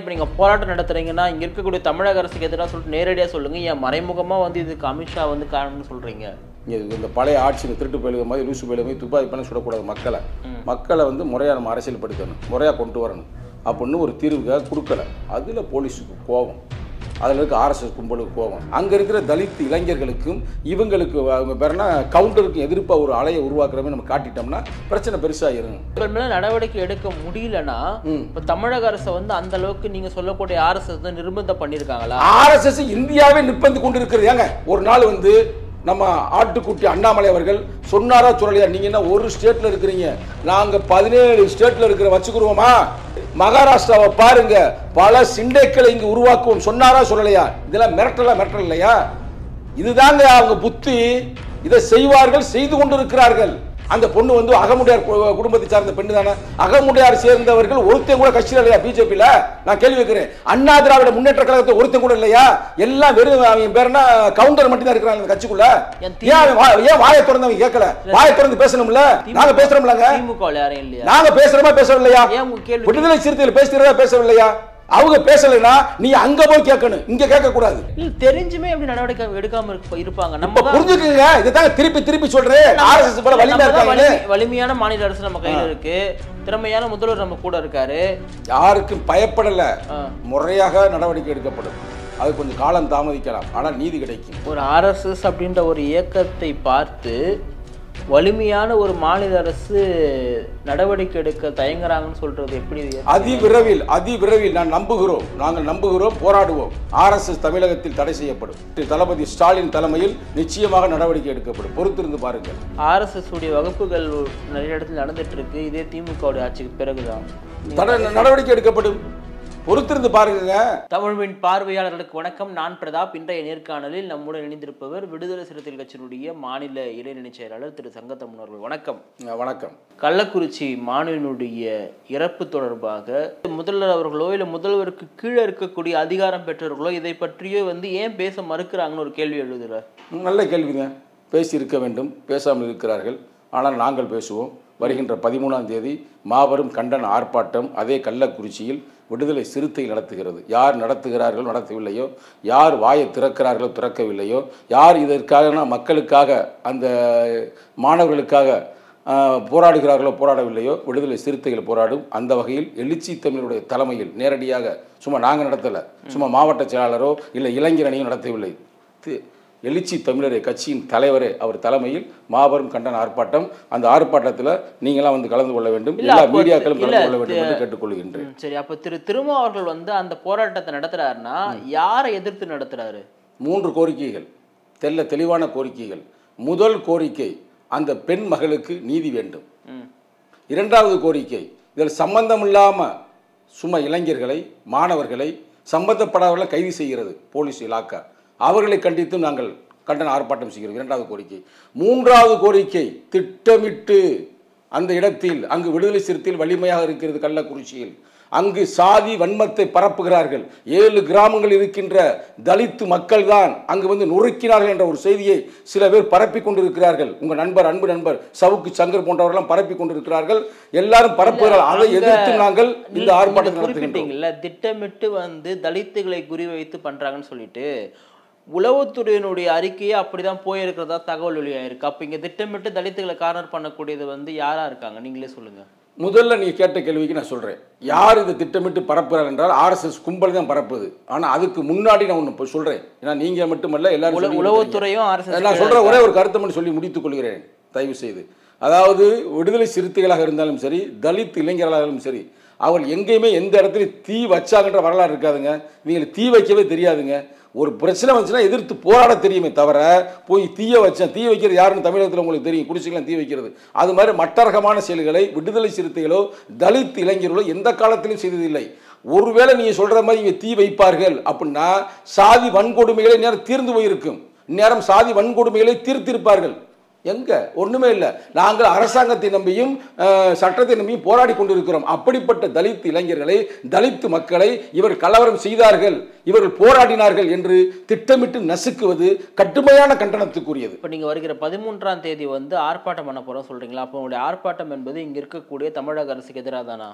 இப்போ நீங்கள் போராட்டம் நடத்துறீங்கன்னா இங்கே இருக்கக்கூடிய தமிழக அரசுக்கு எதிராக சொல்லிட்டு நேரடியாக சொல்லுங்க ஏன் மறைமுகமாக வந்து இதுக்கு அமித்ஷா வந்து காரணம்னு சொல்றீங்க இங்கே இந்த பழைய ஆட்சி இந்த திருட்டு பயிலுக மாதிரி லூசு பயிலுக மாதிரி துப்பாக்கி பண்ணி சுடக்கூடாது மக்களை மக்களை வந்து முறையாக நம்ம அரசியல்படுத்தணும் முறையாக கொண்டு வரணும் அப்படின்னு ஒரு தீர்வுக்காக கொடுக்கல அதில் போலீஸுக்கு கோபம் அதில் இருக்க ஆர்எஸ்எஸ் கும்பலுக்கு கோபம் அங்கே இருக்கிற தலித் இளைஞர்களுக்கும் இவங்களுக்கு அவங்க பேர்னா கவுண்டருக்கும் எதிர்ப்பாக ஒரு அலையை உருவாக்குறமே நம்ம காட்டிட்டோம்னா பிரச்சனை பெருசாகிரும் இவர் மேல நடவடிக்கை எடுக்க முடியலன்னா இப்போ தமிழக அரசை வந்து அந்த அளவுக்கு நீங்க சொல்லக்கூடிய ஆர்எஸ்எஸ் வந்து நிர்பந்தம் பண்ணியிருக்காங்களா ஆர்எஸ்எஸ் இந்தியாவே நிர்பந்து கொண்டு இருக்கிறது ஏங்க ஒரு நாள் வந்து நம்ம ஆட்டுக்குட்டி அண்ணாமலை அவர்கள் சொன்னாரா சொல்லலையா நீங்க என்ன ஒரு ஸ்டேட்ல இருக்கிறீங்க நாங்க பதினேழு ஸ்டேட்ல இருக்கிற வச்சுக்கிருவோமா மகாராஷ்டிராவை பாருங்க பல சிண்டைக்களை இங்கு உருவாக்குவோம் சொன்னாரா சொல்லலையா இதெல்லாம் மிரட்டலா மிரட்டல் இல்லையா இதுதாங்க அவங்க புத்தி இதை செய்வார்கள் செய்து கொண்டிருக்கிறார்கள் அந்த பொண்ணு வந்து அகமுடையார் கு- குடும்பத்தை சார்ந்த பெண்ணு தானே அகமுடையார் சேர்ந்தவர்கள் ஒருத்தன் கூட கட்சியில் இல்லையா பிஜேபியில் நான் கேள்வி வைக்கிறேன் அண்ணா திராவிட முன்னேற்ற கழகத்தை ஒருத்தன் கூட இல்லையா எல்லாம் வெறும் அவன் பேர் என்ன கவுண்டர் மட்டும் தான் இருக்கிறாங்க அந்த கட்சிக்குள்ள என் ஏன் அவன் வா- ஏன் வாயை திறந்து அவன் கேட்கல வாயை திறந்து பேசணும்ல நாங்க பேசுறோம்லங்க திமுக யாரும் இல்லையா நாங்க பேசுறோமா பேசவில்லையா ஏன் உங்க கேள்வி விடுதலை சிறுத்தைகள் பேசுகிறதா பேசவில்லையா அவங்க பேசலைன்னா நீ அங்க போய் கேட்கணும் இங்க கேட்க கூடாது இல்ல தெரிஞ்சுமே எப்படி நடவடிக்கை எடுக்காம இருப்ப- இருப்பாங்க நம்ம இப்ப தான் புரிஞ்சுக்கங்க இதுதான் திருப்பி திருப்பி சொல்றேன் ஆர்எஸ்எஸ் போல வலிமையா நம்ம தான் இருக்காங்க வலிமை- வலிமையான மாநில அரசு நம்ம கையில இருக்கு திறமையான முதல்வர் நம்ம கூட இருக்காரு யாருக்கும் பயப்படல ஆ. முறையாக நடவடிக்கை எடுக்கப்படும் அது கொஞ்சம் காலம் தாமதிக்கலாம் ஆனால் நீதி கிடைக்கும் ஒரு ஆர்எஸ்எஸ் அப்படின்ற ஒரு இயக்கத்தை பார்த்து வலிமையான ஒரு மாநில அரசு நடவடிக்கை எடுக்க தயங்குறாங்கன்னு சொல்றது எப்படி அதி விரைவில் அதி விரைவில் நான் நம்புகிறோம் நாங்கள் நம்புகிறோம் போராடுவோம் ஆர்எஸ்எஸ் தமிழகத்தில் தடை செய்யப்படும் திரு தளபதி ஸ்டாலின் தலைமையில் நிச்சயமாக நடவடிக்கை எடுக்கப்படும் பொறுத்திருந்து பாருங்கள் ஆர்எஸ்எஸ் உடைய வகுப்புகள் நிறைய இடத்துல நடந்துட்டு இருக்கு இதே திமுக உடைய ஆட்சிக்கு பிறகுதான் தட நடவடிக்கை எடுக்கப்படும் பொறுத்திருந்து பாருங்க தமிழ்வின் பார்வையாளர்களுக்கு வணக்கம் நான் பிரதாப் இன்றைய நேர்காணலில் நம்முடன் இணைந்திருப்பவர் விடுதலை சிறுத்தைகள் கட்சியினுடைய மாநில இளைஞரணி செயலாளர் திரு சங்கத்தம்மன் அவர்கள் வணக்கம் வணக்கம் கள்ளக்குறிச்சி மாணவனுடைய இறப்பு தொடர்பாக முதல்வர் அவர்களோ இல்லை முதல்வருக்கு கீழே இருக்கக்கூடிய அதிகாரம் பெற்றவர்களோ இதை பற்றியோ வந்து ஏன் பேச மறுக்கிறாங்கன்னு ஒரு கேள்வி எழுதுகிறார் நல்ல கேள்விங்க பேசி இருக்க வேண்டும் பேசாமல் இருக்கிறார்கள் ஆனால் நாங்கள் பேசுவோம் வருகின்ற பதிமூணாம் தேதி மாபெரும் கண்டன ஆர்ப்பாட்டம் அதே கள்ளக்குறிச்சியில் விடுதலை சிறுத்தை நடத்துகிறது யார் நடத்துகிறார்களோ நடத்தவில்லையோ யார் வாயை திறக்கிறார்களோ திறக்கவில்லையோ யார் இதற்காக மக்களுக்காக அந்த மாணவர்களுக்காக ஆஹ், போராடுகிறார்களோ போராடவில்லையோ விடுதலை சிறுத்தைகள் போராடும் அந்த வகையில் எழுச்சி தமிழருடைய தலைமையில் நேரடியாக சும்மா நாங்கள் நடத்தலை சும்மா மாவட்ட செயலாளரோ இல்லை இளைஞரணியும் நடத்தவில்லை தி- எழுச்சி தமிழரை கட்சியின் தலைவரே அவர் தலைமையில் மாபெரும் கண்டன ஆர்ப்பாட்டம் அந்த ஆர்ப்பாட்டத்தில் நீங்களாம் வந்து கலந்து கொள்ள வேண்டும் இல்ல, எல்லா அப்போ மீடியாக்களும் இல்ல, கலந்து கொள்ள வேண்டும் என்று கேட்டுக்கொள்கின்றேன் ம், சரி அப்ப திரு திருமா அவர்கள் வந்து அந்த போராட்டத்தை நடத்துறாருன்னா யாரை எதிர்த்து நடத்துறாரு மூன்று கோரிக்கைகள் தெல்ல தெளிவான கோரிக்கைகள் முதல் கோரிக்கை அந்த பெண் மகளுக்கு நீதி வேண்டும் ம். இரண்டாவது கோரிக்கை இதில் சம்பந்தம் இல்லாமல் சும்மா இளைஞர்களை மாணவர்களை சம்பந்தப்படாதவர்களை கைது செய்கிறது போலீஸ் இலாக்கா அவர்களை கண்டித்தும் நாங்கள் கண்டன ஆர்ப்பாட்டம் செய்கிறோம் இரண்டாவது கோரிக்கை மூன்றாவது கோரிக்கை திட்டமிட்டு அந்த இடத்தில் அங்கு விடுதலை சிறுத்தையில் வலிமையாக இருக்கிறது கள்ளக்குறிச்சியில் அங்கு சாதி வன்மத்தை பரப்புகிறார்கள் ஏழு கிராமங்கள் இருக்கின்ற தலித்து மக்கள் தான் அங்கு வந்து நொறுக்கினார்கள் என்ற ஒரு செய்தியை சில பேர் பரப்பி கொண்டிருக்கிறார்கள் உங்க நண்பர் அன்பு நண்பர் சவுக்கு சங்கர் போன்றவர்கள்லாம் பரப்பி கொண்டிருக்கிறார்கள் எல்லாரும் பரப்புகிறார்கள் அதை அங்க எதிர்த்து நாங்கள் இந்த நீங்க ஆர்ப்பாட்டத்தை நடத்துகின்றோம் குறிப்பிட்டீங்கல்ல திட்டமிட்டு வந்து தலித்துகளை குறிவைத்து பண்றாங்கன்னு சொல்லிட்டு உளவுத்துறையினுடைய அறிக்கையே அப்படிதான் போயிருக்கிறதா தகவல் வெளியாயிருக்கு அப்ப இங்க திட்டமிட்டு தலித்துகளை கார்னர் பண்ணக்கூடியது வந்து யாரா இருக்காங்க நீங்களே சொல்லுங்க முதல்ல நீங்க கேட்ட கேள்விக்கு நான் சொல்றேன் யார் இதை திட்டமிட்டு பரப்புறார் என்றால் ஆர்எஸ்எஸ் கும்பல் தான் பரப்புது ஆனா அதுக்கு முன்னாடி நான் ஒன்று சொல்றேன் ஏன்னா நீங்க மட்டுமல்ல எல்லாரும் உல- சொல்லி உளவுத்துறையும் அரசு நான் சொல்ற ஒரே ஒரு கருத்தை மட்டும் சொல்லி முடித்துக் கொள்கிறேன் தயவு செய்து அதாவது விடுதலை சிறுத்தைகளாக இருந்தாலும் சரி தலித் இளைஞர்களாக இருந்தாலும் சரி அவர்கள் எங்கேயுமே எந்த இடத்துலையும் தீ வச்சாங்கன்ற வரலாறு இருக்காதுங்க இவங்களுக்கு தீ வைக்கவே தெரியாதுங்க ஒரு பிரச்சனை வந்துச்சுன்னா எதிர்த்து போராட தெரியுமே தவிர போய் தீய வச்சேன் தீ வைக்கிறது யாருன்னு தமிழகத்தில் உங்களுக்கு தெரியும் குடிசைக்கெல்லாம் தீ வைக்கிறது அது மாதிரி மட்டரகமான செயல்களை விடுதலை சிறுத்தைகளோ தலித் இளைஞர்களோ எந்த காலத்திலும் செய்ததில்லை ஒருவேளை நீங்கள் சொல்கிற மாதிரி இங்கே தீ வைப்பார்கள் அப்படின்னா சாதி வன்கொடுமைகளை நேரம் தீர்ந்து போயிருக்கும் நேரம் சாதி வன்கொடுமைகளை தீர்த்திருப்பார்கள் எங்க ஒண்ணுமே இல்லை நாங்கள் அரசாங்கத்தை நம்பியும் அஹ், சட்டத்தை நம்பியும் போராடி கொண்டிருக்கிறோம் அப்படிப்பட்ட தலித் இளைஞர்களை தலித் மக்களை இவர் கலவரம் செய்தார்கள் இவர்கள் போராடினார்கள் என்று திட்டமிட்டு நசுக்குவது கடுமையான கண்டனத்துக்குரியது இப்போ நீங்கள் வருகிற பதிமூன்றாம் தேதி வந்து ஆர்ப்பாட்டம் பண்ண போகிறோம் சொல்கிறீங்களா அப்போ உங்களுடைய ஆர்ப்பாட்டம் என்பது இங்கே இருக்கக்கூடிய தமிழக அரசுக்கு எதிராக தானா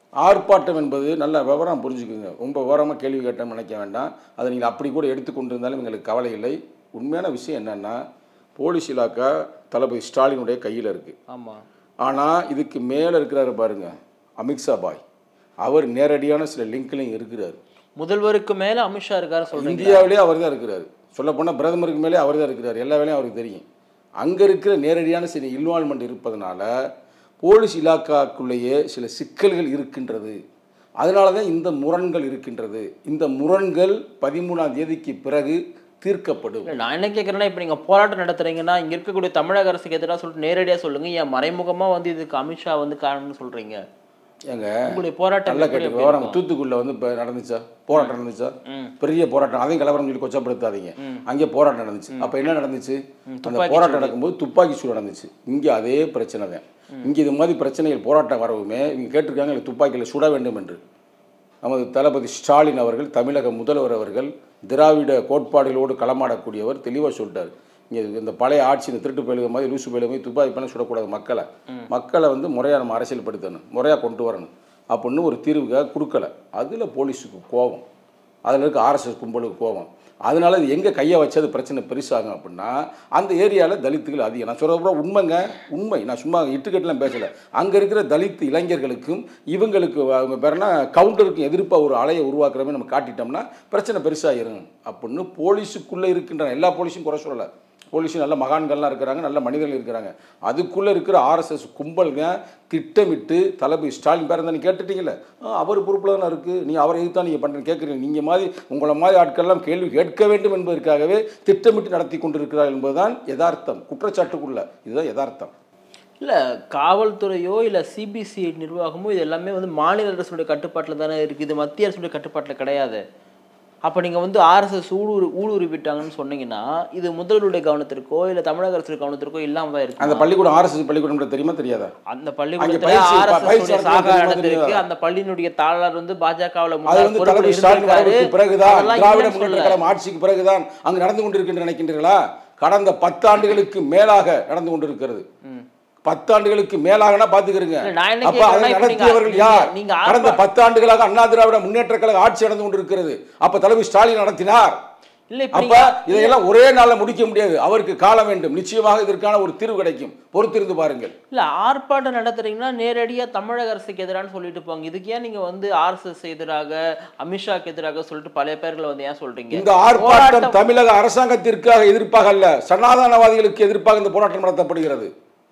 ஆர்ப்பாட்டம் என்பது நல்ல விவரம் புரிஞ்சுக்குங்க ரொம்ப விவரமாக கேள்வி கேட்டோம்னு நினைக்க வேண்டாம் அதை நீங்கள் அப்படி கூட எடுத்துக்கொண்டிருந்தாலும் எங்களுக்கு கவலை இல்லை உண்மையான விஷயம் என்னென்னா போலீஸ் இலாக்கா தளபதி ஸ்டாலினுடைய கையில் இருக்குது ஆமா ஆனால் இதுக்கு மேலே இருக்கிறாரு பாருங்க அமித்ஷா பாய் அவர் நேரடியான சில லிங்க்லையும் இருக்கிறார் முதல்வருக்கு மேல அமித்ஷா இருக்காரு சொல்றீங்க இந்தியாவிலே அவர் தான் இருக்கிறார் சொல்லப்போனால் பிரதமருக்கு மேலே அவர் தான் இருக்கிறார் எல்லா வேலையும் அவருக்கு தெரியும் அங்கே இருக்கிற நேரடியான சில இன்வால்மெண்ட் இருப்பதனால போலீஸ் இலாக்காக்குள்ளேயே சில சிக்கல்கள் இருக்கின்றது அதனால தான் இந்த முரண்கள் இருக்கின்றது இந்த முரண்கள் பதிமூணாம் தேதிக்கு பிறகு தீர்க்கப்படும் இல்ல, நான் என்ன கேட்குறேன்னா இப்போ நீங்கள் போராட்டம் நடத்துறீங்கன்னா இங்க இருக்கக்கூடிய தமிழக அரசுக்கு எதிராக சொல்லிட்டு நேரடியா சொல்லுங்க ஏன் மறைமுகமா வந்து இதுக்கு அமித்ஷா வந்து காரணம்னு சொல்றீங்க ஏங்க உங்களுடைய போராட்டம் நல்லா எப்படி கேட்டு எப்படி விவரம் இருக்கும்? தூத்துக்குடியில் வந்து இப்போ நடந்துச்சா போராட்டம் நடந்துச்சா ம். பெரிய போராட்டம் அதையும் கலவரம் சொல்லி கொச்சப்படுத்தாதீங்க அங்கே போராட்டம் நடந்துச்சு அப்போ என்ன நடந்துச்சு அந்த துப்பாக்கி போராட்டம் நடக்கும்போது துப்பாக்கி சூடு நடந்துச்சு இங்கே அதே பிரச்சனை தான் இங்கே இது மாதிரி பிரச்சனைகள் போராட்டம் வரவுமே இங்கே கேட்டிருக்காங்க இல்லை துப்பாக்கியில் சுட வேண்டும் என்று நமது தளபதி ஸ்டாலின் அவர்கள் தமிழக முதல்வர் அவர்கள் திராவிட கோட்பாடுகளோடு களமாடக்கூடியவர் தெளிவாக சொல்லிட்டார் இங்கே இந்த பழைய ஆட்சி இந்த திருட்டு பயிலுக மாதிரி லூசு பயிலுக மாதிரி துப்பாக்கி பண்ண சுடக்கூடாது மக்களை மக்களை வந்து முறையாக நம்ம அரசியல்படுத்தணும் முறையாக கொண்டு வரணும் அப்படின்னு ஒரு தீர்வுக்காக கொடுக்கல அதில் போலீஸுக்கு கோபம் அதில் இருக்க ஆர்எஸ்எஸ் கும்பலுக்கு கோபம் அதனால இது எங்கே கையை வச்சது பிரச்சனை பெருசாகும் அப்படின்னா அந்த ஏரியாவில் தலித்துகள் அதிகம் நான் சொல்கிறப்ப உண்மைங்க உண்மை நான் சும்மா இட்டுக்கட்டெலாம் பேசலை அங்கே இருக்கிற தலித் இளைஞர்களுக்கும் இவங்களுக்கு அவங்க பேரனா கவுண்டருக்கும் எதிர்ப்பாக ஒரு அலையை உருவாக்குறமே நம்ம காட்டிட்டோம்னா பிரச்சனை பெருசாகிரும் அப்படின்னு போலீஸுக்குள்ளே இருக்கின்ற எல்லா போலீஸும் குறை சொல்லலை போலீஸும் நல்ல மகான்கள்லாம் இருக்கிறாங்க நல்ல மனிதர்கள் இருக்கிறாங்க அதுக்குள்ளே இருக்கிற ஆர்எஸ்எஸ் கும்பலுங்க திட்டமிட்டு தளபதி ஸ்டாலின் பேர் நீ கேட்டுட்டீங்கல்ல ஆ, அவர் பொறுப்பில் தானே இருக்குது நீ அவரை எதுக்கு நீங்கள் பண்ணுறீங்க கேட்குறீங்க நீங்கள் மாதிரி உங்களை மாதிரி ஆட்கள்லாம் கேள்வி கேட்க வேண்டும் என்பதற்காகவே திட்டமிட்டு நடத்தி கொண்டிருக்கிறார் என்பதுதான் யதார்த்தம் குற்றச்சாட்டுக்குள்ள இதுதான் யதார்த்தம் இல்ல காவல்துறையோ இல்ல சிபிசிஐ நிர்வாகமோ இது எல்லாமே வந்து மாநில அரசுடைய கட்டுப்பாட்டில் தானே இருக்கு இது மத்திய அரசுடைய கட்டுப்பாட்டில் கிடையாது அப்ப நீங்க வந்து ஆர்எஸ்எஸ் ஊடுரு ஊடுருவிட்டாங்கன்னு சொன்னீங்கன்னா இது முதல்வருடைய கவனத்திற்கோ இல்ல தமிழக அரசுடைய கவனத்திற்கோ இல்லாம தான் இருக்கு அந்த பள்ளிக்கூடம் ஆர்எஸ்எஸ் பள்ளிக்கூடம் தெரியுமா தெரியாதா அந்த பள்ளிக்கூடத்துல பயிற்சி- ப- பயிற்சி ஆர்எஸ்எஸ் நடத்துறது சாகா தெரியுமா நடந்திருக்கு தெரியாதா? அந்த பள்ளியினுடைய தாளர் வந்து பாஜகவுல அது வந்து தளபதி ஸ்டாலின் வரவுக்கு பிறகுதான் அதெல்லாம் திராவிட இல்லைன்னு முன்னேற்ற சொல்லல. கழகம் ஆட்சிக்கு பிறகுதான் அங்கு நடந்து கொண்டிருக்கின்ற நினைக்கின்றீர்களா கடந்த பத்தாண்டுகளுக்கு மேலாக நடந்து கொண்டிருக்கிறது பத்தாண்டுகளுக்கு மேலாகனா பாத்துக்கிறீங்க இல்ல, நான் என்ன அப்ப அதை கேட்கிறேன்னா, இப்ப நீங்க- நடத்தியவர்கள் நீங்க- யார் நீங்க கடந்த ஆர்ப்பா- பத்தாண்டுகளாக அண்ணா திராவிட முன்னேற்ற கழக ஆட்சி நடந்து கொண்டிருக்கிறது அப்ப தளபதி ஸ்டாலின் நடத்தினார் இல்ல இப்ப அப்ப நீங்க- இதையெல்லாம் ஒரே நாள்ல முடிக்க முடியாது அவருக்கு காலம் வேண்டும் நிச்சயமாக இதற்கான ஒரு தீர்வு கிடைக்கும் பொறுத்திருந்து பாருங்கள் இல்ல ஆர்ப்பாட்டம் நடத்துறீங்கன்னா நேரடியா தமிழக அரசுக்கு எதிரான்னு சொல்லிட்டு போங்க இதுக்கு ஏன் நீங்க வந்து ஆர்எஸ்எஸ் எதிராக அமித்ஷாக்கு எதிராக சொல்லிட்டு பல பேர்களை வந்து ஏன் சொல்றீங்க இந்த ஆர்ப்பாட்டம் தமிழக அரசாங்கத்திற்காக எதிர்ப்பாக அல்ல சனாதனவாதிகளுக்கு எதிர்ப்பாக இந்த போராட்டம் நடத்தப்படுகிறது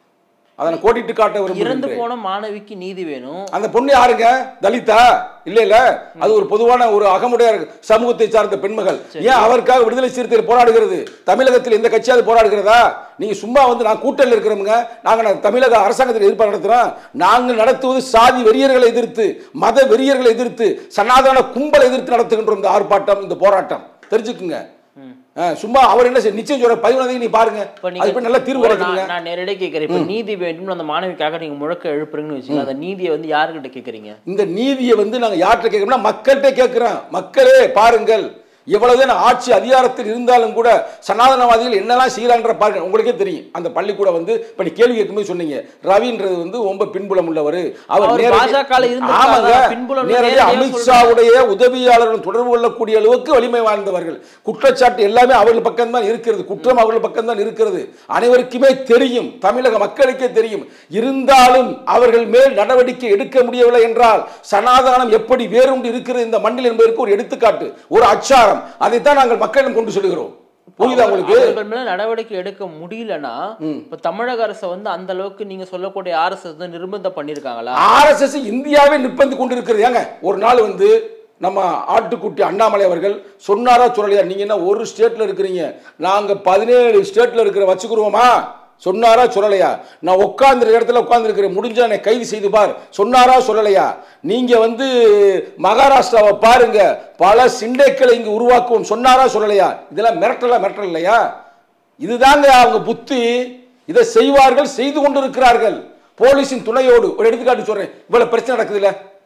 அதனை கோடிட்டு காட்ட இறந்து விரும்புகிறேன் போன மாணவிக்கு நீதி வேணும் அந்த பொண்ணு யாருங்க தலிதா இல்ல இல்ல அது ஒரு பொதுவான ஒரு அகமுடைய சமூகத்தை சார்ந்த பெண்மகள் ஏன் அவருக்காக விடுதலை சிறுத்தைகள் போராடுகிறது தமிழகத்தில் எந்த கட்சியாவது போராடுகிறதா நீங்க சும்மா வந்து நான் கூட்டத்தில் இருக்கிறவங்க நாங்க நா- தமிழக அரசாங்கத்தில் எதிர்ப்பு நடத்துறோம் நாங்கள் நடத்துவது சாதி வெறியர்களை எதிர்த்து மத வெறியர்களை எதிர்த்து சனாதன கும்பலை எதிர்த்து நடத்துகின்ற இந்த ஆர்ப்பாட்டம் இந்த போராட்டம் தெரிஞ்சுக்குங்க ஆ, சும்மா அவர் என்ன செய்ய நிச்சயம் சொல்ற பதினொன்றாம் நீ பாருங்க இப்ப அது போய் நல்லா தீர்வு ஒரு கிடைக்குங்க நான் நான் நேரடியாக கேட்கறேன் இப்ப நீதி வேண்டும் அந்த மாணவிக்காக நீங்க முழக்க எழுப்புறீங்கன்னு வச்சுக்கோங்க அந்த நீதியை வந்து யாருக்கிட்ட கேக்குறீங்க இந்த நீதியை வந்து நாங்கள் யார்கிட்ட கேட்குறோம்னா மக்கள்கிட்ட கேட்குறோம் மக்களே பாருங்கள் எவ்வளவுதான் ஆட்சி அதிகாரத்தில் இருந்தாலும் கூட சனாதனவாதிகள் என்னெல்லாம் செய்யறான்ற பாருங்க உங்களுக்கே தெரியும் அந்த பள்ளிக்கூடம் வந்து இப்ப நீ கேள்வி கேட்கும்போது சொன்னீங்க ரவின்றது வந்து ரொம்ப பின்புலம் உள்ளவர் அவர் அவர் நேரடி- பாஜகல இருந்திருக்காரா? ஆமாங்க பின்புலம் நேரடி நேரடியா அமித்ஷாவுடைய உதவியாளருடன் தொடர்பு கொள்ளக்கூடிய அளவுக்கு வலிமை வாய்ந்தவர்கள் குற்றச்சாட்டு எல்லாமே அவர்கள் பக்கம் தான் இருக்கிறது குற்றம் அவர்கள் பக்கம் தான் இருக்கிறது அனைவருக்குமே தெரியும் தமிழக மக்களுக்கே தெரியும் இருந்தாலும் அவர்கள் மேல் நடவடிக்கை எடுக்க முடியவில்லை என்றால் சனாதானம் எப்படி வேறுண்டு இருக்கிறது இந்த மண்ணில் என்பதற்கு ஒரு எடுத்துக்காட்டு ஒரு அச்சாரம் அதைத்தான் நாங்கள் மக்களிடம் கொண்டு சொல்லுகிறோம் புரியுதா அவர்- உங்களுக்கு அவர்கள் மேல நடவடிக்கை எடுக்க முடியலன்னா இப்ப தமிழக அரசை வந்து அந்த அளவுக்கு நீங்க சொல்லக்கூடிய ஆர்எஸ்எஸ் வந்து நிர்பந்தம் பண்ணிருக்காங்களா ஆர்எஸ்எஸ் இந்தியாவே நிர்பந்து கொண்டிருக்கிறது ஏங்க ஒரு நாள் வந்து நம்ம ஆட்டுக்குட்டி அண்ணாமலை அவர்கள் சொன்னாரா சொல்லலையா நீங்க என்ன ஒரு ஸ்டேட்ல இருக்கிறீங்க நாங்க பதினேழு ஸ்டேட்ல இருக்கிற வச்சுக்கிருவோமா சொன்னாரா சொல்லலையா நான் உட்கார்ந்துருக்க இடத்துல உட்கார்ந்துருக்கிறேன் முடிஞ்சா என்னை கைது செய்து பார் சொன்னாரா சொல்லலையா நீங்க வந்து மகாராஷ்டிராவை பாருங்க பல சிண்டைக்களை இங்கு உருவாக்குவோம் சொன்னாரா சொல்லலையா இதெல்லாம் மிரட்டலா மிரட்டல் இல்லையா இதுதாங்க அவங்க புத்தி இதை செய்வார்கள் செய்து கொண்டிருக்கிறார்கள் போலீஸின் துணையோடு ஒரு எடுத்துக்காட்டு சொல்றேன் இவ்வளவு பிரச்சனை நடக்குதுல்ல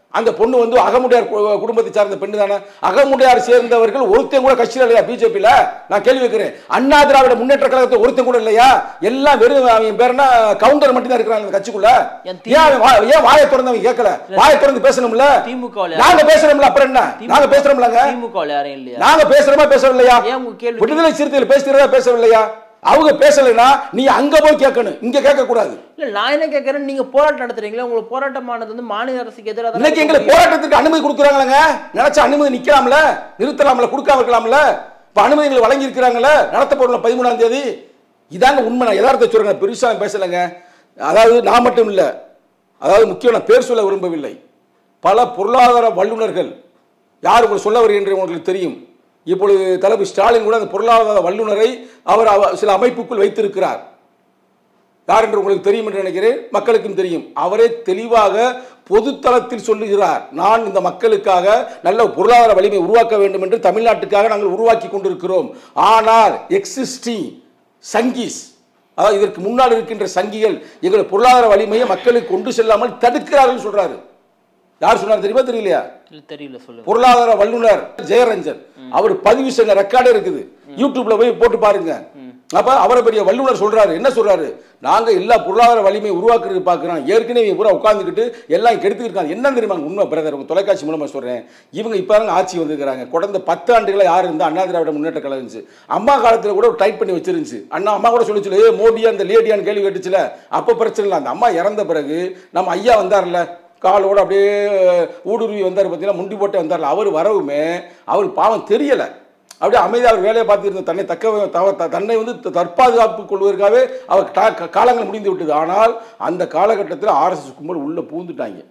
அந்த பொண்ணு வந்து அகமுடையார் கு- குடும்பத்தை சார்ந்த பெண்ணு தானே அகமுடையார் சேர்ந்தவர்கள் ஒருத்தன் கூட கட்சியில் இல்லையா பிஜேபியில் நான் கேள்வி வைக்கிறேன் அண்ணா திராவிட முன்னேற்ற கழகத்தை ஒருத்தன் கூட இல்லையா எல்லாம் வெறும் அவன் பேர் என்ன கவுண்டர் மட்டும் தான் இருக்கிறாங்க அந்த கட்சிக்குள்ள என் ஏன் அவன் வா- ஏன் வாயை திறந்து அவன் கேட்கல வாயை திறந்து பேசணும்ல திமுக நாங்க பேசுறோம்ல அப்புறம் என்ன நாங்க பேசுறோம்லங்க திமுக யாரும் இல்லையா நாங்க பேசுறோமா பேசவில்லையா ஏன் உங்க கேள்வி விடுதலை சிறுத்தைகள் பேசுகிறதா பேசவில்லையா அவங்க பேசலைன்னா நீ அங்க போய் கேட்கணும் இங்க கேட்க கூடாது இல்ல நான் என்ன கேட்கறேன் நீங்க போராட்டம் நடத்துறீங்களா உங்களுக்கு போராட்டமானது வந்து மாநில அரசுக்கு எதிராக தானே இன்னைக்கு எங்களுக்கு போராட்டத்துக்கு அனுமதி கொடுக்குறாங்களங்க நினைச்ச அனுமதி நிக்கலாம்ல நிறுத்தலாம்ல கொடுக்காம இருக்கலாம்ல இப்ப அனுமதிகள் வழங்கி இருக்கிறாங்கல்ல நடத்தப்படும் பதிமூணாம் தேதி இதாங்க உண்மை நான் யதார்த்த சொல்றேன் பெருசா பேசலைங்க அதாவது நான் மட்டும் இல்ல அதாவது முக்கியம் நான் பேர் சொல்ல விரும்பவில்லை பல பொருளாதார வல்லுநர்கள் யார் உங்களுக்கு சொல்ல வருகிறேன் என்று உங்களுக்கு தெரியும் இப்பொழுது தளபதி ஸ்டாலின் கூட அந்த பொருளாதார வல்லுநரை அவர் அவ- சில அமைப்புக்குள் வைத்திருக்கிறார் யார் என்று உங்களுக்கு தெரியும் என்று நினைக்கிறேன் மக்களுக்கும் தெரியும் அவரே தெளிவாக பொதுத்தளத்தில் சொல்லுகிறார் நான் இந்த மக்களுக்காக நல்ல பொருளாதார வலிமை உருவாக்க வேண்டும் என்று தமிழ்நாட்டுக்காக நாங்கள் உருவாக்கி கொண்டிருக்கிறோம் ஆனால் எக்ஸிஸ்டிங் சங்கீஸ் அதாவது இதற்கு முன்னால் இருக்கின்ற சங்கிகள் எங்கள் பொருளாதார வலிமையை மக்களுக்கு கொண்டு செல்லாமல் தடுக்கிறார்கள் சொல்றாரு யார் சொன்னார் தெரியுமா தெரியலையா இல்ல தெரியல சொல்லுங்க பொருளாதார வல்லுனர் ஜெயரஞ்சன் அவர் பதிவு செஞ்ச ரெக்கார்டே இருக்குது யூடியூப்ல போய் போட்டு பாருங்க அப்ப அவரை பெரிய வல்லுனர் சொல்றாரு என்ன சொல்றாரு நாங்க எல்லா பொருளாதார வலிமை உருவாக்குறது பார்க்கிறோம் ஏற்கனவே இவங்க பூரா உட்கார்ந்துக்கிட்டு எல்லாம் கெடுத்துக்கிட்டு என்ன தெரியுமா உண்மை பிரதர் உங்க தொலைக்காட்சி மூலமா சொல்றேன் இவங்க இப்ப தாங்க ஆட்சி வந்திருக்கிறாங்க கடந்த பத்து ஆண்டுகளா யார் இருந்தா அண்ணா திராவிட முன்னேற்ற கழகம் இருந்துச்சு அம்மா காலத்துல கூட டைப் பண்ணி வச்சிருந்துச்சு அண்ணா அம்மா கூட சொல்லிச்சு ஏ மோடியா அந்த லேடியான்னு கேள்வி கேட்டுச்சுல அப்ப பிரச்சனை இல்லை அந்த அம்மா இறந்த பிறகு நம்ம ஐயா வந்தார்ல காலோட அப்படியே ஊடுருவி வந்தார் பார்த்தீங்கன்னா முண்டி போட்டு வந்தார்ல அவர் வரவுமே அவருக்கு பாவம் தெரியலை அப்படியே அமைதியாக அவர் வேலையை பார்த்துருந்த தன்னை தக்க தவ- த- தன்னை வந்து த- தற்பாதுகாப்பு கொள்வதற்காகவே அவர் டா- க- காலங்கள் முடிந்து விட்டது ஆனால் அந்த காலகட்டத்தில் ஆர்எஸ்எஸ் கும்பல் உள்ளே பூந்துட்டாங்க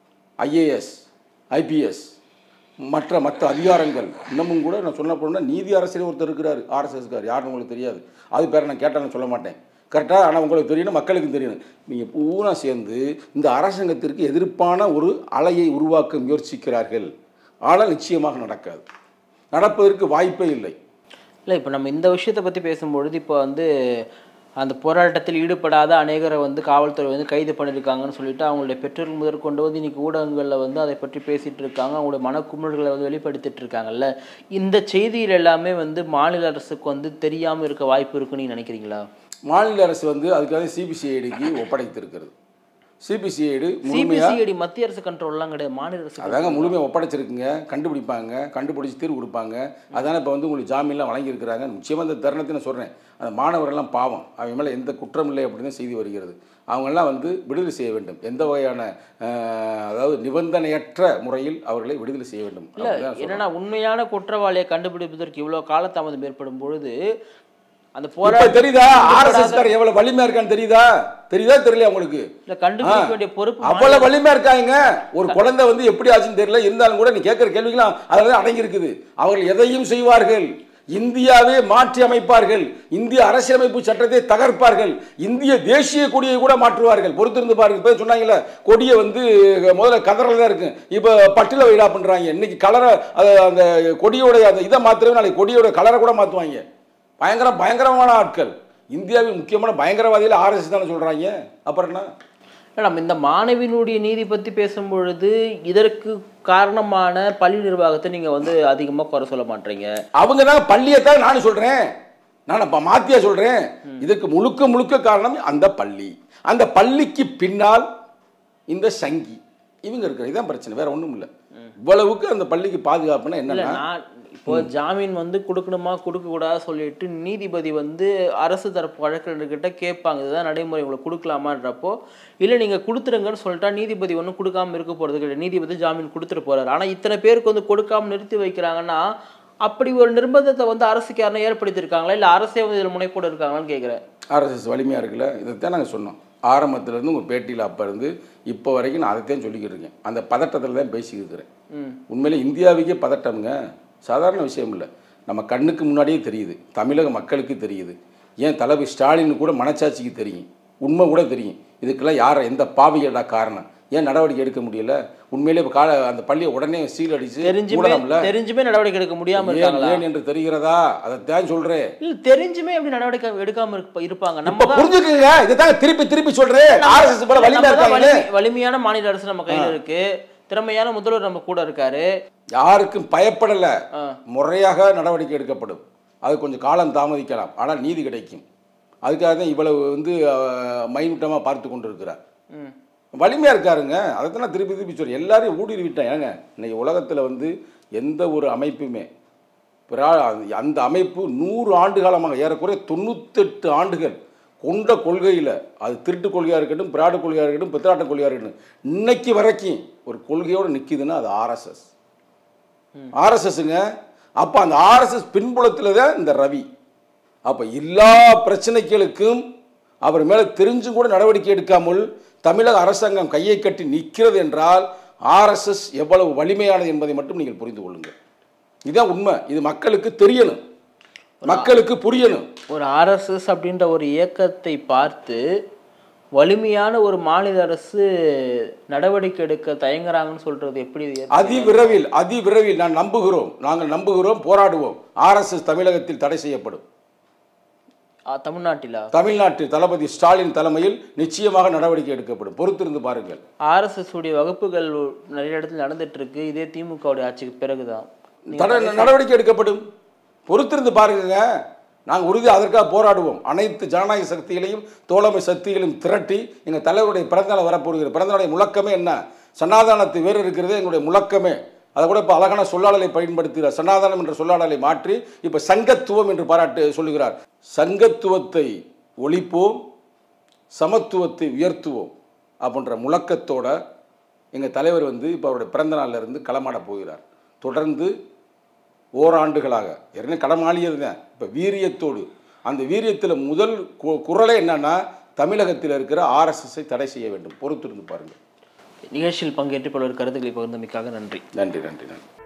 ஐஏஎஸ் ஐபிஎஸ் மற்ற மற்ற அதிகாரங்கள் இன்னமும் கூட நான் சொல்ல போனால் நீதி அரசியல் ஒருத்தர் இருக்கிறார் ஆர்எஸ்எஸ்கார் யாருன்னு உங்களுக்கு தெரியாது அது பேரை நான் கேட்டாலும் சொல்ல மாட்டேன் கரெக்டாக ஆனால் உங்களுக்கு தெரியணும் மக்களுக்கும் தெரியணும் நீங்கள் பூரா சேர்ந்து இந்த அரசாங்கத்திற்கு எதிர்ப்பான ஒரு அலையை உருவாக்க முயற்சிக்கிறார்கள் ஆனால் நிச்சயமாக நடக்காது நடப்பதற்கு வாய்ப்பே இல்லை இல்லை இப்போ நம்ம இந்த விஷயத்தை பற்றி பேசும்பொழுது இப்போ வந்து அந்த போராட்டத்தில் ஈடுபடாத அநேகரை வந்து காவல்துறை வந்து கைது பண்ணியிருக்காங்கன்னு சொல்லிட்டு அவங்களுடைய பெற்றோர்கள் முதற்கொண்டு வந்து இன்னைக்கு ஊடகங்களில் வந்து அதை பற்றி பேசிட்டு இருக்காங்க அவங்களுடைய மனக்குமுறல்களை வந்து வெளிப்படுத்திட்டு இருக்காங்கல்ல இந்த செய்தியில் எல்லாமே வந்து மாநில அரசுக்கு வந்து தெரியாமல் இருக்க வாய்ப்பு இருக்குன்னு நீங்க நினைக்கிறீங்களா மாநில அரசு வந்து அதுக்காக சிபிசிஐடிக்கு ஒப்படைத்திருக்கிறது சிபிசிஐடி முழுமையாக சிபிசிஐடி மத்திய அரசு கண்ட்ரோல்லாம் கிடையாது மாநில அரசு அதாங்க முழுமையாக ஒப்படைச்சிருக்குங்க கண்டுபிடிப்பாங்க கண்டுபிடிச்சி தீர்வு கொடுப்பாங்க அதானே இப்போ வந்து உங்களுக்கு ஜாமீன்லாம் வழங்கியிருக்கிறாங்க நிச்சயமாக இந்த தருணத்தை நான் சொல்கிறேன் அந்த மாணவர்கள்லாம் பாவம் அவங்க மேலே எந்த குற்றம் இல்லை அப்படின்னு செய்தி வருகிறது அவங்கெல்லாம் வந்து விடுதலை செய்ய வேண்டும் எந்த வகையான அஹ், அதாவது நிபந்தனையற்ற முறையில் அவர்களை விடுதலை செய்ய வேண்டும் அப்படிதான் சொல்றேன். என்னன்னா உண்மையான குற்றவாளியை கண்டுபிடிப்பதற்கு இவ்வளோ காலதாமதம் ஏற்படும் பொழுது அந்த இப்ப போராட்டம் தெரியுதா ஆர்எஸ்எஸ் காரர் எவ்வளவு வலிமையா இருக்கான்னு தெரியுதா தெரியுதா தெரியல உங்களுக்கு இல்ல கண்டுபிடிக்க வேண்டிய பொறுப்பு அவ்வளவு வலிமையா இருக்காங்க ஒரு குழந்தை வந்து எப்படி ஆச்சுன்னு தெரியல இருந்தாலும் கூட நீ கேட்கிற கேள்விக்கெல்லாம் அதில் அடங்கி இருக்குது அவர்கள் எதையும் செய்வார்கள் இந்தியாவே மாற்றி அமைப்பார்கள் இந்திய அரசியலமைப்பு சட்டத்தை தகர்ப்பார்கள் இந்திய தேசிய கொடியை கூட மாற்றுவார்கள் பொறுத்திருந்து பாருங்க இப்போ சொன்னாங்கல்ல கொடியை வந்து முதல்ல கதறில் தான் இருக்கு இப்போ பட்டில வைடா பண்றாங்க இன்னைக்கு கலரை அந்த கொடியோட அந்த இதை மாத்திரவே நாளைக்கு கொடியோட கலரை கூட மாற்றுவாங்க பயங்கர பயங்கரமான ஆட்கள் இந்தியாவின் முக்கியமான பயங்கரவாதிகள் ஆர்எஸ் தானே சொல்றாங்க அப்புறம் என்ன இல்ல, நம்ம இந்த மாணவியினுடைய நீதி பத்தி பேசும்பொழுது இதற்கு காரணமான பள்ளி நிர்வாகத்தை நீங்க வந்து அதிகமா குறை சொல்ல மாட்டீங்க அவங்க தான் பள்ளியைத்தான் நானும் சொல்றேன் நான் இப்போ மாத்தியா சொல்றேன் இதுக்கு முழுக்க முழுக்க காரணம் அந்த பள்ளி அந்த பள்ளிக்கு பின்னால் இந்த சங்கி இவங்க இருக்கிற இதான் பிரச்சனை வேற ஒண்ணும் இல்லை இவ்வளவுக்கு அந்த பள்ளிக்கு பாதுகாப்புன்னா இல்ல என்னன்னா நான் இப்போ ஜாமீன் வந்து கொடுக்கணுமா கொடுக்க கூடாது சொல்லிட்டு நீதிபதி வந்து அரசு தரப்பு வழக்கறிஞர்கிட்ட கேட்பாங்க இதுதான் நடைமுறை உங்களுக்கு கொடுக்கலாமான்றப்போ இல்லை நீங்க கொடுத்துருங்கன்னு சொல்லிட்டா நீதிபதி ஒன்றும் கொடுக்காம இருக்க போறது கிடையாது நீதிபதி ஜாமீன் கொடுத்துட்டு போறாரு ஆனா இத்தனை பேருக்கு வந்து கொடுக்காம நிறுத்தி வைக்கிறாங்கன்னா அப்படி ஒரு நிர்பந்தத்தை வந்து அரசுக்கு யாரும் ஏற்படுத்தியிருக்காங்களா இல்லை அரசே வந்து இதில் முனைப்போடு இருக்காங்களான்னு கேட்குறேன் ஆர்எஸ்எஸ் வலிமையாக இருக்குல்ல இதைத்தான் நாங்கள் சொன்னோம் ஆரம்பத்துலேருந்து உங்கள் பேட்டியில் அப்போ இருந்து இப்போ வரைக்கும் நான் அதைத்தான் சொல்லிக்கிட்டு இருக்கேன் அந்த பதட்டத்தில் தான் பேசிக்கிட்டு இருக்கிறேன் ம் உண்மையிலே இந்தியாவுக்கே பதட்டம்ங்க சாதாரண விஷயம் இல்லை நம்ம கண்ணுக்கு முன்னாடியே தெரியுது தமிழக மக்களுக்கு தெரியுது ஏன் தலைவர் ஸ்டாலின் கூட மனச்சாட்சிக்கு தெரியும் உண்மை கூட தெரியும் இதுக்கெல்லாம் யாரை எந்த பாவியடா காரணம் ஏன் நடவடிக்கை எடுக்க முடியல உண்மையிலே இப்போ கால அந்த பள்ளியை உடனே சீல் அடிச்சு தெரிஞ்சுமே மூடலாம்ல தெரிஞ்சுமே நடவடிக்கை எடுக்க முடியாம ஏன் இருக்காங்களா ஏன் என்று தெரிகிறதா அதைத்தான் சொல்றேன் இல்ல தெரிஞ்சுமே எப்படி நடவடிக்கை எடுக்காம இருப்ப- இருப்பாங்க இப்ப நம்ம தான் புரிஞ்சுக்குங்க இதைத்தான் திருப்பி திருப்பி சொல்றேன் ஆர்எஸ்எஸ் போல வலிமையா நம்ம தான் இருக்காங்களே வலிமை- வலிமையான மாநில அரசு நம்ம கையில இருக்கு திறமையான முதல்வர் நம்ம கூட இருக்காரு யாருக்கும் பயப்படலை ஆ. முறையாக நடவடிக்கை எடுக்கப்படும் அது கொஞ்சம் காலம் தாமதிக்கலாம் ஆனால் நீதி கிடைக்கும் அதுக்காக தான் இவ்வளவு வந்து மைனூட்டமாக பார்த்து கொண்டு இருக்கிறார் ம் வலிமையாக இருக்காருங்க அதை தான் நான் திருப்பி திருப்பி சொல்றேன் எல்லாரையும் ஊடுருவி விட்டேன் ஏங்க இன்னைக்கு உலகத்தில் வந்து எந்த ஒரு அமைப்புமே பிரா அந்த அமைப்பு நூறு ஆண்டு காலமாக ஏறக்குறைய தொண்ணூத்தெட்டு ஆண்டுகள் கொண்ட கொள்கையில் அது திருட்டு கொள்கையாக இருக்கட்டும் பிராடு கொள்கையாக இருக்கட்டும் பித்திராட்ட கொள்கையாக இருக்கட்டும் இன்னைக்கு வரைக்கும் ஒரு கொள்கையோடு நிற்கிதுன்னா அது ஆர்எஸ்எஸ் ஆர்எஸ்எஸ்ங்க அப்போ அந்த ஆர்எஸ்எஸ் பின்புலத்தில் தான் இந்த ரவி அப்போ எல்லா பிரச்சனைகளுக்கும் அவர் மேலே தெரிஞ்சும் கூட நடவடிக்கை எடுக்காமல் தமிழக அரசாங்கம் கையை கட்டி நிற்கிறது என்றால் ஆர்எஸ்எஸ் எவ்வளவு வலிமையானது என்பதை மட்டும் நீங்கள் புரிந்து கொள்ளுங்கள் இதுதான் உண்மை இது மக்களுக்கு தெரியணும் மக்களுக்கு புரியணும் ஒரு ஆர்எஸ்எஸ் அப்படின்ற ஒரு இயக்கத்தை பார்த்து வலிமையான ஒரு மாநில அரசு நடவடிக்கை எடுக்க தயங்குறாங்கன்னு சொல்றது எப்படி இது ஏற்ப- அதி விரைவில் அதி விரைவில் நான் நம்புகிறோம் நாங்கள் நம்புகிறோம் போராடுவோம் ஆர்எஸ்எஸ் தமிழகத்தில் தடை செய்யப்படும் ஆ, தமிழ்நாட்டிலா தமிழ்நாட்டு தளபதி ஸ்டாலின் தலைமையில் நிச்சயமாக நடவடிக்கை எடுக்கப்படும் பொறுத்திருந்து பாருங்கள் ஆர்எஸ்எஸ் உடைய வகுப்புகள் நிறைய இடத்துல நடந்துட்டு இருக்கு இதே திமுகவுடைய ஆட்சிக்கு பிறகுதான் தட நடவடிக்கை எடுக்கப்படும் பொறுத்திருந்து பாருங்க நாங்கள் உறுதி அதற்காக போராடுவோம் அனைத்து ஜனநாயக சக்திகளையும் தோழமை சக்திகளையும் திரட்டி எங்கள் தலைவருடைய பிறந்தநாள் வரப்போகிறது பிறந்தநாளுடைய முழக்கமே என்ன சனாதானத்தை வேறு இருக்கிறது எங்களுடைய முழக்கமே அதை கூட இப்போ அழகான சொல்லாடலை பயன்படுத்துகிறார் சனாதனம் என்ற சொல்லாடலை மாற்றி இப்போ சங்கத்துவம் என்று பாராட்டு சொல்லுகிறார் சங்கத்துவத்தை ஒழிப்போம் சமத்துவத்தை உயர்த்துவோம் அப்படின்ற முழக்கத்தோட எங்கள் தலைவர் வந்து இப்போ அவருடைய பிறந்த நாள்ல இருந்து களமாட போகிறார் தொடர்ந்து ஓராண்டுகளாக ஏற்கனவே களமாளியது தான் இப்போ வீரியத்தோடு அந்த வீரியத்தில் முதல் கு- குரலே என்னன்னா தமிழகத்தில் இருக்கிற ஆர்எஸ்எஸ்ஸை தடை செய்ய வேண்டும் பொறுத்திருந்து பாருங்கள் நிகழ்ச்சியில் பங்கேற்று பல்வேறு கருத்துக்களை பகிர்ந்தமைக்காக நன்றி நன்றி நன்றி நன்றி